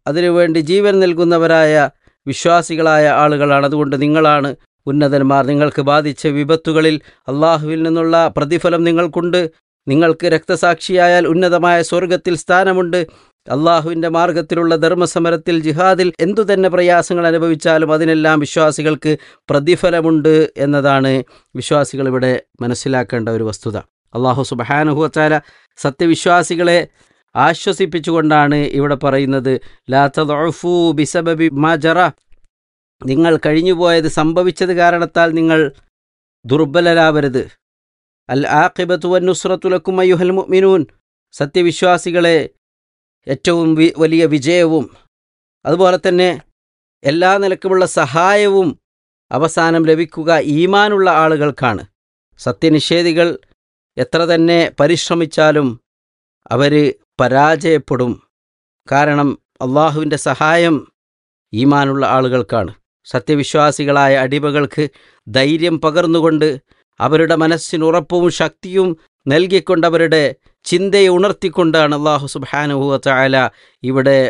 അതിനുവേണ്ടി ജീവൻ നൽകുന്നവരായ വിശ്വാസികളായ ആളുകളാണ് അതുകൊണ്ട് നിങ്ങളാണ് ഉന്നതന്മാർ നിങ്ങൾക്ക് ബാധിച്ച വിപത്തുകളിൽ അള്ളാഹുവിൽ നിന്നുള്ള പ്രതിഫലം നിങ്ങൾക്കുണ്ട് നിങ്ങൾക്ക് രക്തസാക്ഷിയായാൽ ഉന്നതമായ സ്വർഗത്തിൽ സ്ഥാനമുണ്ട് അള്ളാഹുവിൻ്റെ മാർഗത്തിലുള്ള ധർമ്മസമരത്തിൽ ജിഹാദിൽ എന്തു തന്നെ പ്രയാസങ്ങൾ അനുഭവിച്ചാലും അതിനെല്ലാം വിശ്വാസികൾക്ക് പ്രതിഫലമുണ്ട് എന്നതാണ് വിശ്വാസികൾ ഇവിടെ മനസ്സിലാക്കേണ്ട ഒരു വസ്തുത അള്ളാഹു സുബഹാനുഹുവച്ചാല സത്യവിശ്വാസികളെ ആശ്വസിപ്പിച്ചുകൊണ്ടാണ് ഇവിടെ പറയുന്നത് ലാ തദഉഫു ബിസബബി മാ ജറ നിങ്ങൾ കഴിഞ്ഞുപോയത് സംഭവിച്ചത് കാരണത്താൽ നിങ്ങൾ ദുർബലരാവരുത് അൽ ആഖിബത്തു വന്നുസ്രത്തുലക്കും അയ്യുഹൽ മുഅ്മിനൂൻ സത്യവിശ്വാസികളെ ഏറ്റവും വി- വലിയ വിജയവും അതുപോലെ തന്നെ എല്ലാ നിലക്കുമുള്ള സഹായവും അവസാനം ലഭിക്കുക ഈമാനുള്ള ആളുകൾക്കാണ് സത്യനിഷേധികൾ എത്ര തന്നെ പരിശ്രമിച്ചാലും അവർ പരാജയപ്പെടും കാരണം അള്ളാഹുവിൻ്റെ സഹായം ഈമാനുള്ള ആളുകൾക്കാണ് സത്യവിശ്വാസികളായ അടിമകൾക്ക് ധൈര്യം പകർന്നുകൊണ്ട് അവരുടെ മനസ്സിന് ഉറപ്പും ശക്തിയും നൽകിക്കൊണ്ട് അവരുടെ ചിന്തയെ ഉണർത്തിക്കൊണ്ടാണ് അള്ളാഹു സുബാനുഹുവ ചായാല ഇവിടെ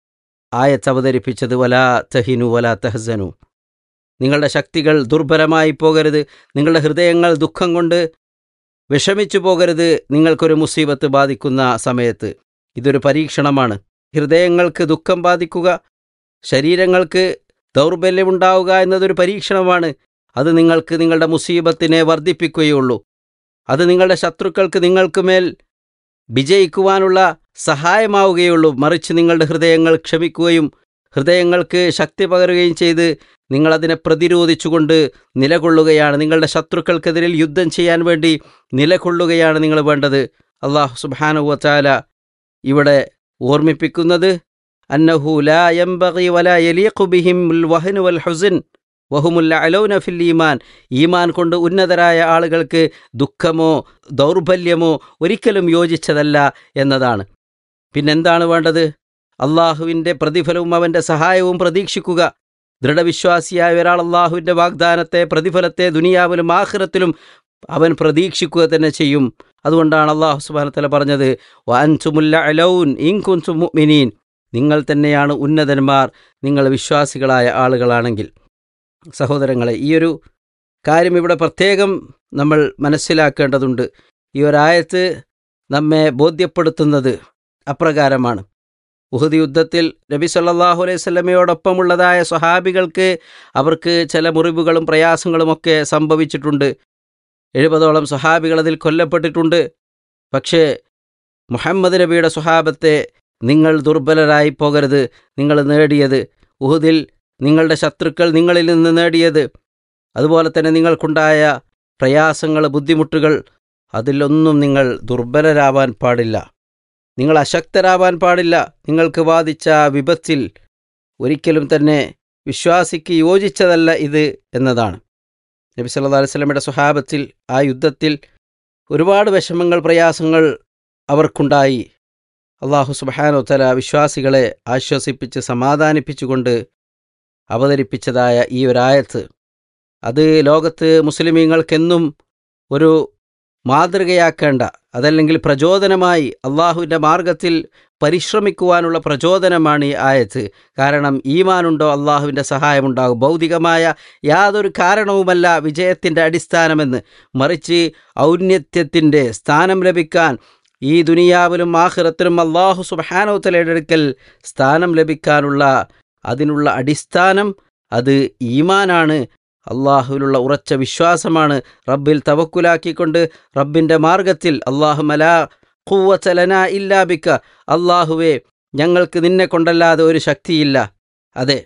ആയത്ത് അവതരിപ്പിച്ചത് വലാ തഹിനു വലാ തഹസനു നിങ്ങളുടെ ശക്തികൾ ദുർബലമായി പോകരുത് നിങ്ങളുടെ ഹൃദയങ്ങൾ ദുഃഖം കൊണ്ട് വിഷമിച്ചു പോകരുത് നിങ്ങൾക്കൊരു മുസീബത്ത് ബാധിക്കുന്ന സമയത്ത് ഇതൊരു പരീക്ഷണമാണ് ഹൃദയങ്ങൾക്ക് ദുഃഖം ബാധിക്കുക ശരീരങ്ങൾക്ക് ദൗർബല്യമുണ്ടാവുക എന്നതൊരു പരീക്ഷണമാണ് അത് നിങ്ങൾക്ക് നിങ്ങളുടെ മുസീബത്തിനെ വർദ്ധിപ്പിക്കുകയുള്ളൂ അത് നിങ്ങളുടെ ശത്രുക്കൾക്ക് നിങ്ങൾക്ക് മേൽ വിജയിക്കുവാനുള്ള സഹായമാവുകയുള്ളൂ മറിച്ച് നിങ്ങളുടെ ഹൃദയങ്ങൾ ക്ഷമിക്കുകയും ഹൃദയങ്ങൾക്ക് ശക്തി പകരുകയും ചെയ്ത് നിങ്ങളതിനെ പ്രതിരോധിച്ചുകൊണ്ട് നിലകൊള്ളുകയാണ് നിങ്ങളുടെ ശത്രുക്കൾക്കെതിരിൽ യുദ്ധം ചെയ്യാൻ വേണ്ടി നിലകൊള്ളുകയാണ് നിങ്ങൾ വേണ്ടത് അള്ളാഹു സുബാനുവച്ചാല ഇവിടെ ഓർമ്മിപ്പിക്കുന്നത് അന്നഹു ലാ യംബഗി വലാ യലീഖു ബിഹിം വഹനു വൽ ഹുസിൻ വഹുമുല്ല അലൗന ഫിൽ ഈമാൻ ഈമാൻ കൊണ്ട് ഉന്നതരായ ആളുകൾക്ക് ദുഃഖമോ ദൗർബല്യമോ ഒരിക്കലും യോജിച്ചതല്ല എന്നതാണ് പിന്നെന്താണ് വേണ്ടത് അള്ളാഹുവിൻ്റെ പ്രതിഫലവും അവൻ്റെ സഹായവും പ്രതീക്ഷിക്കുക ദൃഢവിശ്വാസിയായ ഒരാൾ അള്ളാഹുവിൻ്റെ വാഗ്ദാനത്തെ പ്രതിഫലത്തെ ദുനിയാവിലും ആഖിറത്തിലും അവൻ പ്രതീക്ഷിക്കുക തന്നെ ചെയ്യും അതുകൊണ്ടാണ് അള്ളാഹു സുബാനത്തല പറഞ്ഞത് വൻസുമുല്ല അലൗൻ ഇൻകുൻസു മുഅ്മിനീൻ നിങ്ങൾ തന്നെയാണ് ഉന്നതന്മാർ നിങ്ങൾ വിശ്വാസികളായ ആളുകളാണെങ്കിൽ സഹോദരങ്ങളെ ഈ ഒരു കാര്യം ഇവിടെ പ്രത്യേകം നമ്മൾ മനസ്സിലാക്കേണ്ടതുണ്ട് ഈ ഒരായത്ത് നമ്മെ ബോധ്യപ്പെടുത്തുന്നത് അപ്രകാരമാണ് ഉഹദ് യുദ്ധത്തിൽ നബി സല്ലല്ലാഹു അലൈഹി സ്വലമയോടൊപ്പമുള്ളതായ സ്വഹാബികൾക്ക് അവർക്ക് ചില മുറിവുകളും പ്രയാസങ്ങളുമൊക്കെ സംഭവിച്ചിട്ടുണ്ട് എഴുപതോളം സ്വഹാബികൾ അതിൽ കൊല്ലപ്പെട്ടിട്ടുണ്ട് പക്ഷേ മുഹമ്മദ് നബിയുടെ സ്വഹാബത്തെ നിങ്ങൾ ദുർബലരായി പോകരുത് നിങ്ങൾ നേടിയത് ഉഹുദിൽ നിങ്ങളുടെ ശത്രുക്കൾ നിങ്ങളിൽ നിന്ന് നേടിയത് അതുപോലെ തന്നെ നിങ്ങൾക്കുണ്ടായ പ്രയാസങ്ങൾ ബുദ്ധിമുട്ടുകൾ അതിലൊന്നും നിങ്ങൾ ദുർബലരാവാൻ പാടില്ല നിങ്ങൾ അശക്തരാവാൻ പാടില്ല നിങ്ങൾക്ക് ബാധിച്ച വിപത്തിൽ ഒരിക്കലും തന്നെ വിശ്വാസിക്ക് യോജിച്ചതല്ല ഇത് എന്നതാണ് നബി സല്ലല്ലാഹു അലൈഹി വസല്ലമയുടെ സ്വഹാബത്തിൽ ആ യുദ്ധത്തിൽ ഒരുപാട് വിഷമങ്ങൾ പ്രയാസങ്ങൾ അവർക്കുണ്ടായി അള്ളാഹു സുബ്ഹാനഹു തആല വിശ്വാസികളെ ആശ്വസിപ്പിച്ച് സമാധാനിപ്പിച്ചുകൊണ്ട് അവതരിപ്പിച്ചതായ ഈ ഒരായത്ത് അത് ലോകത്ത് മുസ്ലിമീങ്ങൾക്കെന്നും ഒരു മാതൃകയാക്കേണ്ട അതല്ലെങ്കിൽ പ്രചോദനമായി അള്ളാഹുവിൻ്റെ മാർഗത്തിൽ പരിശ്രമിക്കുവാനുള്ള പ്രചോദനമാണ് ഈ ആയത്ത് കാരണം ഈമാനുണ്ടോ അള്ളാഹുവിൻ്റെ സഹായമുണ്ടാകും ഭൗതികമായ യാതൊരു കാരണവുമല്ല വിജയത്തിൻ്റെ അടിസ്ഥാനമെന്ന് മറിച്ച് ഔന്നത്യത്തിൻ്റെ സ്ഥാനം ലഭിക്കാൻ ഈ ദുനിയാവിലും ആഖിറത്തിലും അള്ളാഹു സുബാനോത്തലയുടെ അടുക്കൽ സ്ഥാനം ലഭിക്കാനുള്ള അതിനുള്ള അടിസ്ഥാനം അത് ഈമാനാണ് അള്ളാഹുവിലുള്ള ഉറച്ച വിശ്വാസമാണ് റബ്ബിൽ തവക്കുലാക്കിക്കൊണ്ട് റബ്ബിൻ്റെ മാർഗത്തിൽ അള്ളാഹു മലാ കൂവച്ചലന ഇല്ലാബിക്ക അള്ളാഹുവേ ഞങ്ങൾക്ക് നിന്നെ കൊണ്ടല്ലാതെ ഒരു ശക്തിയില്ല അതെ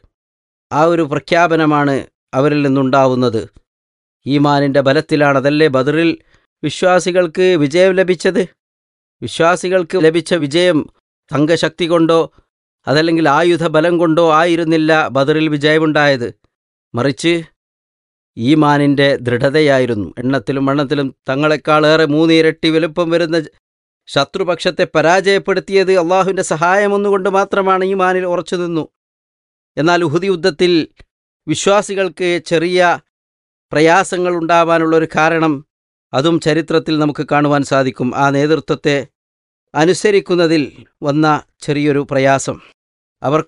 ആ ഒരു പ്രഖ്യാപനമാണ് അവരിൽ നിന്നുണ്ടാവുന്നത് ഈമാനിൻ്റെ ബലത്തിലാണ് അതല്ലേ ബദറിൽ വിശ്വാസികൾക്ക് വിജയം ലഭിച്ചത് വിശ്വാസികൾക്ക് ലഭിച്ച വിജയം തങ്കശക്തി കൊണ്ടോ അതല്ലെങ്കിൽ ആയുധ ബലം കൊണ്ടോ ആയിരുന്നില്ല ബദറിൽ വിജയമുണ്ടായത് മറിച്ച് ഈമാനിൻ്റെ ദൃഢതയായിരുന്നു എണ്ണത്തിലും വണ്ണത്തിലും തങ്ങളെക്കാളേറെ മൂന്നിരട്ടി വലുപ്പം വരുന്ന ശത്രുപക്ഷത്തെ പരാജയപ്പെടുത്തിയത് അള്ളാഹുവിൻ്റെ സഹായമൊന്നുകൊണ്ട് മാത്രമാണ് ഈമാനിൽ ഉറച്ചു നിന്നു എന്നാൽ ഉഹുദി യുദ്ധത്തിൽ വിശ്വാസികൾക്ക് ചെറിയ പ്രയാസങ്ങൾ ഉണ്ടാവാനുള്ളൊരു കാരണം അതും ചരിത്രത്തിൽ നമുക്ക് കാണുവാൻ സാധിക്കും ആ നേതൃത്വത്തെ അനുസരിക്കുന്നതിൽ വന്ന ചെറിയൊരു പ്രയാസം അവർക്കുണ്ടായ